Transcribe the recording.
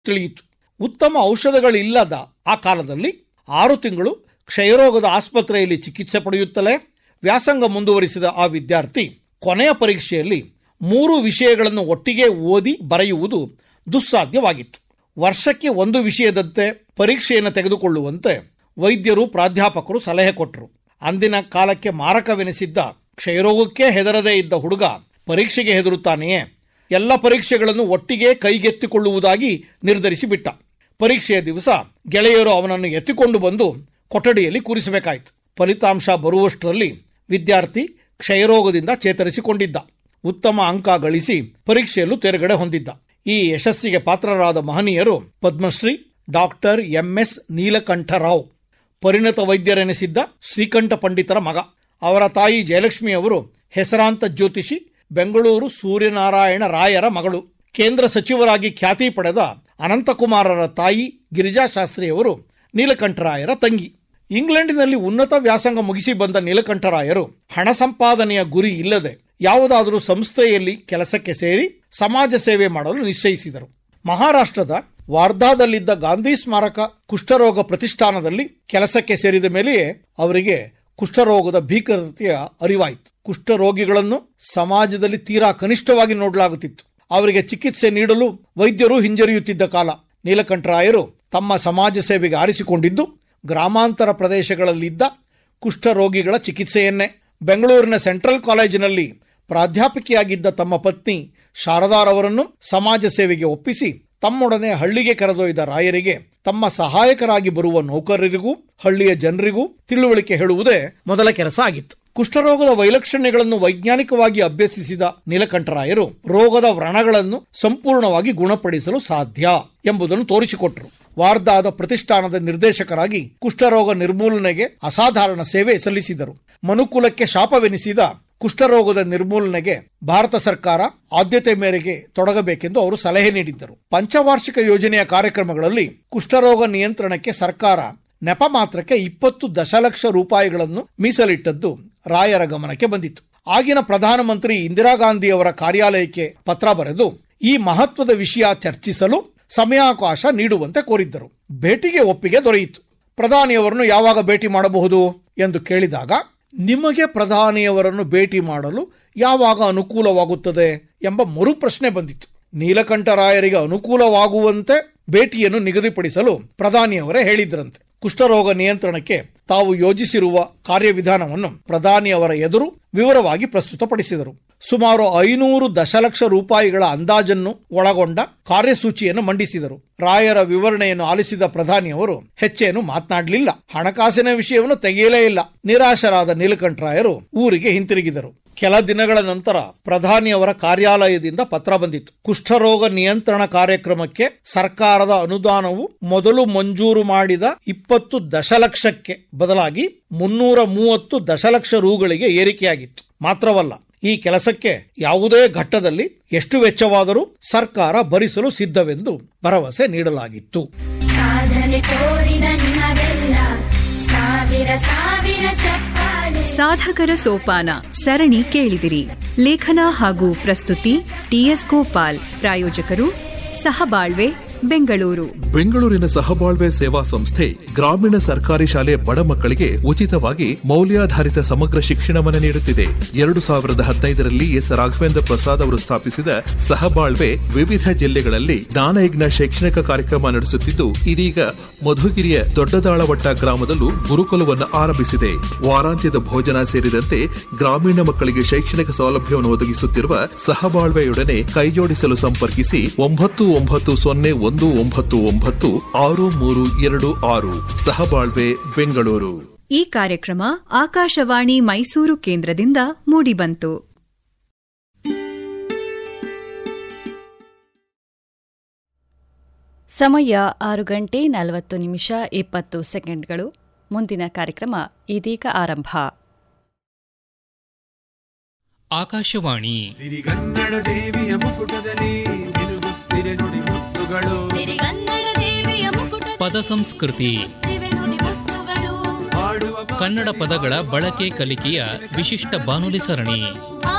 ತಿಳಿಯಿತು ಉತ್ತಮ ಔಷಧಗಳಿಲ್ಲದ ಆ ಕಾಲದಲ್ಲಿ ಆರು ತಿಂಗಳು ಕ್ಷಯರೋಗದ ಆಸ್ಪತ್ರೆಯಲ್ಲಿ ಚಿಕಿತ್ಸೆ ಪಡೆಯುತ್ತಲೇ ವ್ಯಾಸಂಗ ಮುಂದುವರಿಸಿದ ಆ ವಿದ್ಯಾರ್ಥಿ ಕೊನೆಯ ಪರೀಕ್ಷೆಯಲ್ಲಿ ಮೂರು ವಿಷಯಗಳನ್ನು ಒಟ್ಟಿಗೆ ಓದಿ ಬರೆಯುವುದು ದುಸ್ಸಾಧ್ಯವಾಗಿತ್ತು ವರ್ಷಕ್ಕೆ ಒಂದು ವಿಷಯದಂತೆ ಪರೀಕ್ಷೆಯನ್ನು ತೆಗೆದುಕೊಳ್ಳುವಂತೆ ವೈದ್ಯರು ಪ್ರಾಧ್ಯಾಪಕರು ಸಲಹೆ ಕೊಟ್ಟರು ಅಂದಿನ ಕಾಲಕ್ಕೆ ಮಾರಕವೆನಿಸಿದ್ದ ಕ್ಷಯರೋಗಕ್ಕೆ ಹೆದರದೇ ಇದ್ದ ಹುಡುಗ ಪರೀಕ್ಷೆಗೆ ಹೆದರುತ್ತಾನೆಯೇ ಎಲ್ಲ ಪರೀಕ್ಷೆಗಳನ್ನು ಒಟ್ಟಿಗೆ ಕೈಗೆತ್ತಿಕೊಳ್ಳುವುದಾಗಿ ನಿರ್ಧರಿಸಿ ಬಿಟ್ಟ ಪರೀಕ್ಷೆಯ ದಿವಸ ಗೆಳೆಯರು ಅವನನ್ನು ಎತ್ತಿಕೊಂಡು ಬಂದು ಕೊಠಡಿಯಲ್ಲಿ ಕೂರಿಸಬೇಕಾಯಿತು ಫಲಿತಾಂಶ ಬರುವಷ್ಟರಲ್ಲಿ ವಿದ್ಯಾರ್ಥಿ ಕ್ಷಯರೋಗದಿಂದ ಚೇತರಿಸಿಕೊಂಡಿದ್ದ ಉತ್ತಮ ಅಂಕ ಗಳಿಸಿ ಪರೀಕ್ಷೆಯಲ್ಲೂ ತೇರ್ಗಡೆ ಹೊಂದಿದ್ದ ಈ ಯಶಸ್ಸಿಗೆ ಪಾತ್ರರಾದ ಮಹನೀಯರು ಪದ್ಮಶ್ರೀ ಡಾಕ್ಟರ್ ಎಂಎಸ್ ನೀಲಕಂಠರಾವ್ ಪರಿಣತ ವೈದ್ಯರೆನಿಸಿದ್ದ ಶ್ರೀಕಂಠ ಪಂಡಿತರ ಮಗ ಅವರ ತಾಯಿ ಜಯಲಕ್ಷ್ಮಿಯವರು ಹೆಸರಾಂತ ಜ್ಯೋತಿಷಿ ಬೆಂಗಳೂರು ಸೂರ್ಯನಾರಾಯಣ ರಾಯರ ಮಗಳು ಕೇಂದ್ರ ಸಚಿವರಾಗಿ ಖ್ಯಾತಿ ಪಡೆದ ಅನಂತಕುಮಾರರ ತಾಯಿ ಗಿರಿಜಾಶಾಸ್ತ್ರಿಯವರು ನೀಲಕಂಠರಾಯರ ತಂಗಿ ಇಂಗ್ಲೆಂಡಿನಲ್ಲಿ ಉನ್ನತ ವ್ಯಾಸಂಗ ಮುಗಿಸಿ ಬಂದ ನೀಲಕಂಠರಾಯರು ಹಣ ಸಂಪಾದನೆಯ ಗುರಿ ಇಲ್ಲದೆ ಯಾವುದಾದರೂ ಸಂಸ್ಥೆಯಲ್ಲಿ ಕೆಲಸಕ್ಕೆ ಸೇರಿ ಸಮಾಜ ಸೇವೆ ಮಾಡಲು ನಿಶ್ಚಯಿಸಿದರು ಮಹಾರಾಷ್ಟ್ರದ ವಾರ್ಧಾದಲ್ಲಿದ್ದ ಗಾಂಧಿ ಸ್ಮಾರಕ ಕುಷ್ಠರೋಗ ಪ್ರತಿಷ್ಠಾನದಲ್ಲಿ ಕೆಲಸಕ್ಕೆ ಸೇರಿದ ಮೇಲೆಯೇ ಅವರಿಗೆ ಕುಷ್ಠರೋಗದ ಭೀಕರತೆಯ ಅರಿವಾಯಿತು ಕುಷ್ಠರೋಗಿಗಳನ್ನು ಸಮಾಜದಲ್ಲಿ ತೀರಾ ಕನಿಷ್ಠವಾಗಿ ನೋಡಲಾಗುತ್ತಿತ್ತು ಅವರಿಗೆ ಚಿಕಿತ್ಸೆ ನೀಡಲು ವೈದ್ಯರು ಹಿಂಜರಿಯುತ್ತಿದ್ದ ಕಾಲ ನೀಲಕಂಠರಾಯರು ತಮ್ಮ ಸಮಾಜ ಸೇವೆಗೆ ಆರಿಸಿಕೊಂಡಿದ್ದು ಗ್ರಾಮಾಂತರ ಪ್ರದೇಶಗಳಲ್ಲಿದ್ದ ಕುಷ್ಠರೋಗಿಗಳ ಚಿಕಿತ್ಸೆಯನ್ನೇ ಬೆಂಗಳೂರಿನ ಸೆಂಟ್ರಲ್ ಕಾಲೇಜಿನಲ್ಲಿ ಪ್ರಾಧ್ಯಾಪಕಿಯಾಗಿದ್ದ ತಮ್ಮ ಪತ್ನಿ ಶಾರದಾರವರನ್ನು ಸಮಾಜ ಸೇವೆಗೆ ಒಪ್ಪಿಸಿ ತಮ್ಮೊಡನೆ ಹಳ್ಳಿಗೆ ಕರೆದೊಯ್ದ ರಾಯರಿಗೆ ತಮ್ಮ ಸಹಾಯಕರಾಗಿ ಬರುವ ನೌಕರರಿಗೂ ಹಳ್ಳಿಯ ಜನರಿಗೂ ತಿಳುವಳಿಕೆ ಹೇಳುವುದೇ ಮೊದಲ ಕೆಲಸ ಆಗಿತ್ತು ಕುಷ್ಠರೋಗದ ವೈಲಕ್ಷಣ್ಯಗಳನ್ನು ವೈಜ್ಞಾನಿಕವಾಗಿ ಅಭ್ಯಸಿಸಿದ ನೀಲಕಂಠರಾಯರು ರೋಗದ ವ್ರಣಗಳನ್ನು ಸಂಪೂರ್ಣವಾಗಿ ಗುಣಪಡಿಸಲು ಸಾಧ್ಯ ಎಂಬುದನ್ನು ತೋರಿಸಿಕೊಟ್ಟರು ವಾರ್ಧಾದ ಪ್ರತಿಷ್ಠಾನದ ನಿರ್ದೇಶಕರಾಗಿ ಕುಷ್ಠರೋಗ ನಿರ್ಮೂಲನೆಗೆ ಅಸಾಧಾರಣ ಸೇವೆ ಸಲ್ಲಿಸಿದರು ಮನುಕುಲಕ್ಕೆ ಶಾಪವೆನಿಸಿದ ಕುಷ್ಠರೋಗದ ನಿರ್ಮೂಲನೆಗೆ ಭಾರತ ಸರ್ಕಾರ ಆದ್ಯತೆ ಮೇರೆಗೆ ತೊಡಗಬೇಕೆಂದು ಅವರು ಸಲಹೆ ನೀಡಿದ್ದರು ಪಂಚವಾರ್ಷಿಕ ಯೋಜನೆಯ ಕಾರ್ಯಕ್ರಮಗಳಲ್ಲಿ ಕುಷ್ಠರೋಗ ನಿಯಂತ್ರಣಕ್ಕೆ ಸರ್ಕಾರ ನೆಪ ಮಾತ್ರಕ್ಕೆ ಇಪ್ಪತ್ತು ದಶಲಕ್ಷ ರೂಪಾಯಿಗಳನ್ನು ಮೀಸಲಿಟ್ಟದ್ದು ರಾಯರ ಗಮನಕ್ಕೆ ಬಂದಿತ್ತು ಆಗಿನ ಪ್ರಧಾನಮಂತ್ರಿ ಇಂದಿರಾ ಗಾಂಧಿಯವರ ಕಾರ್ಯಾಲಯಕ್ಕೆ ಪತ್ರ ಬರೆದು ಈ ಮಹತ್ವದ ವಿಷಯ ಚರ್ಚಿಸಲು ಸಮಯಾವಕಾಶ ನೀಡುವಂತೆ ಕೋರಿದ್ದರು ಭೇಟಿಗೆ ಒಪ್ಪಿಗೆ ದೊರೆಯಿತು ಪ್ರಧಾನಿಯವರನ್ನು ಯಾವಾಗ ಭೇಟಿ ಮಾಡಬಹುದು ಎಂದು ಕೇಳಿದಾಗ ನಿಮಗೆ ಪ್ರಧಾನಿಯವರನ್ನು ಭೇಟಿ ಮಾಡಲು ಯಾವಾಗ ಅನುಕೂಲವಾಗುತ್ತದೆ ಎಂಬ ಮರು ಪ್ರಶ್ನೆ ಬಂದಿತ್ತು ನೀಲಕಂಠರಾಯರಿಗೆ ಅನುಕೂಲವಾಗುವಂತೆ ಭೇಟಿಯನ್ನು ನಿಗದಿಪಡಿಸಲು ಪ್ರಧಾನಿಯವರೇ ಹೇಳಿದ್ರಂತೆ ಕುಷ್ಠರೋಗ ನಿಯಂತ್ರಣಕ್ಕೆ ತಾವು ಯೋಜಿಸಿರುವ ಕಾರ್ಯವಿಧಾನವನ್ನು ಪ್ರಧಾನಿಯವರ ಎದುರು ವಿವರವಾಗಿ ಪ್ರಸ್ತುತಪಡಿಸಿದರು ಸುಮಾರು ಐನೂರು ದಶಲಕ್ಷ ರೂಪಾಯಿಗಳ ಅಂದಾಜನ್ನು ಒಳಗೊಂಡ ಕಾರ್ಯಸೂಚಿಯನ್ನು ಮಂಡಿಸಿದರು ರಾಯರ ವಿವರಣೆಯನ್ನು ಆಲಿಸಿದ ಪ್ರಧಾನಿಯವರು ಹೆಚ್ಚೇನು ಮಾತನಾಡಲಿಲ್ಲ ಹಣಕಾಸಿನ ವಿಷಯವನ್ನು ತೆಗೆಯಲೇ ಇಲ್ಲ ನಿರಾಶರಾದ ನೀಲಕಂಠರಾಯರು ಊರಿಗೆ ಹಿಂತಿರುಗಿದರು ಕೆಲ ದಿನಗಳ ನಂತರ ಪ್ರಧಾನಿಯವರ ಕಾರ್ಯಾಲಯದಿಂದ ಪತ್ರ ಬಂದಿತ್ತು ಕುಷ್ಠರೋಗ ನಿಯಂತ್ರಣ ಕಾರ್ಯಕ್ರಮಕ್ಕೆ ಸರ್ಕಾರದ ಅನುದಾನವು ಮೊದಲು ಮಂಜೂರು ಮಾಡಿದ ಇಪ್ಪತ್ತು ದಶಲಕ್ಷಕ್ಕೆ ಬದಲಾಗಿ ಮುನ್ನೂರ ಮೂವತ್ತು ದಶಲಕ್ಷ ರೂಗಳಿಗೆ ಏರಿಕೆಯಾಗಿತ್ತು ಮಾತ್ರವಲ್ಲ ಈ ಕೆಲಸಕ್ಕೆ ಯಾವುದೇ ಘಟ್ಟದಲ್ಲಿ ಎಷ್ಟು ವೆಚ್ಚವಾದರೂ ಸರ್ಕಾರ ಭರಿಸಲು ಸಿದ್ಧವೆಂದು ಭರವಸೆ ನೀಡಲಾಗಿತ್ತು ಸಾಧನೆ ತೋರಿದ ನಿಮಗೆಲ್ಲ ಸಾವಿರ ಸಾವಿರ ಚಪ್ಪಾಳೆ ಸಾಧಕರ ಸೋಪಾನ ಸರಣಿ ಕೇಳಿದಿರಿ ಲೇಖನ ಹಾಗೂ ಪ್ರಸ್ತುತಿ ಟಿಎಸ್ ಗೋಪಾಲ್ ಪ್ರಾಯೋಜಕರು ಸಹಬಾಳ್ವೆ ಬೆಂಗಳೂರು ಬೆಂಗಳೂರಿನ ಸಹಬಾಳ್ವೆ ಸೇವಾ ಸಂಸ್ಥೆ ಗ್ರಾಮೀಣ ಸರ್ಕಾರಿ ಶಾಲೆ ಬಡ ಮಕ್ಕಳಿಗೆ ಉಚಿತವಾಗಿ ಮೌಲ್ಯಾಧಾರಿತ ಸಮಗ್ರ ಶಿಕ್ಷಣವನ್ನು ನೀಡುತ್ತಿದೆ ಎರಡು ಸಾವಿರದ ಹದಿನೈದರಲ್ಲಿ ಎಸ್ ರಾಘವೇಂದ್ರ ಪ್ರಸಾದ್ ಅವರು ಸ್ಥಾಪಿಸಿದ ಸಹಬಾಳ್ವೆ ವಿವಿಧ ಜಿಲ್ಲೆಗಳಲ್ಲಿ ಜ್ಞಾನಯಜ್ಞ ಶೈಕ್ಷಣಿಕ ಕಾರ್ಯಕ್ರಮ ನಡೆಸುತ್ತಿದ್ದು ಇದೀಗ ಮಧುಗಿರಿಯ ದೊಡ್ಡದಾಳವಟ್ಟ ಗ್ರಾಮದಲ್ಲೂ ಗುರುಕುಲವನ್ನು ಆರಂಭಿಸಿದೆ ವಾರಾಂತ್ಯದ ಭೋಜನ ಸೇರಿದಂತೆ ಗ್ರಾಮೀಣ ಮಕ್ಕಳಿಗೆ ಶೈಕ್ಷಣಿಕ ಸೌಲಭ್ಯವನ್ನು ಒದಗಿಸುತ್ತಿರುವ ಸಹಬಾಳ್ವೆಯೊಡನೆ ಕೈಜೋಡಿಸಲು ಸಂಪರ್ಕಿಸಿ ಒಂಬತ್ತು ಒಂಬತ್ತು ಸೊನ್ನೆ ಒಂದು ಒಂಬತ್ತು ಒಂಬತ್ತು ಆರು ಮೂರು ಎರಡು ಆರು ಸಹಬಾಳ್ವೆ ಬೆಂಗಳೂರು ಈ ಕಾರ್ಯಕ್ರಮ ಆಕಾಶವಾಣಿ ಮೈಸೂರು ಕೇಂದ್ರದಿಂದ ಮೂಡಿಬಂತು ಸಮಯ ಆರು ಗಂಟೆ ನಲವತ್ತು ನಿಮಿಷ ಇಪ್ಪತ್ತು ಸೆಕೆಂಡ್ಗಳು ಮುಂದಿನ ಕಾರ್ಯಕ್ರಮ ಇದೀಗ ಆರಂಭ ಆಕಾಶವಾಣಿ ಸಿರಿಗನ್ನಡ ದೇವಿಯ ಮುಕುಟದಲ್ಲಿ ನಿಲುಗುತ್ತಿರೆ ನುಡಿ ಮುತ್ತುಗಳು ಸಿರಿಗನ್ನಡ ದೇವಿಯ ಮುಕುಟ ಪದ ಸಂಸ್ಕೃತಿ ನುಡಿ ಮುತ್ತುಗಳು ಹಾಡುವ ಕನ್ನಡ ಪದಗಳ ಬಳಕೆ ಕಲಿಕೆಯ ವಿಶಿಷ್ಟ ಬಾನುಲಿ ಸರಣಿ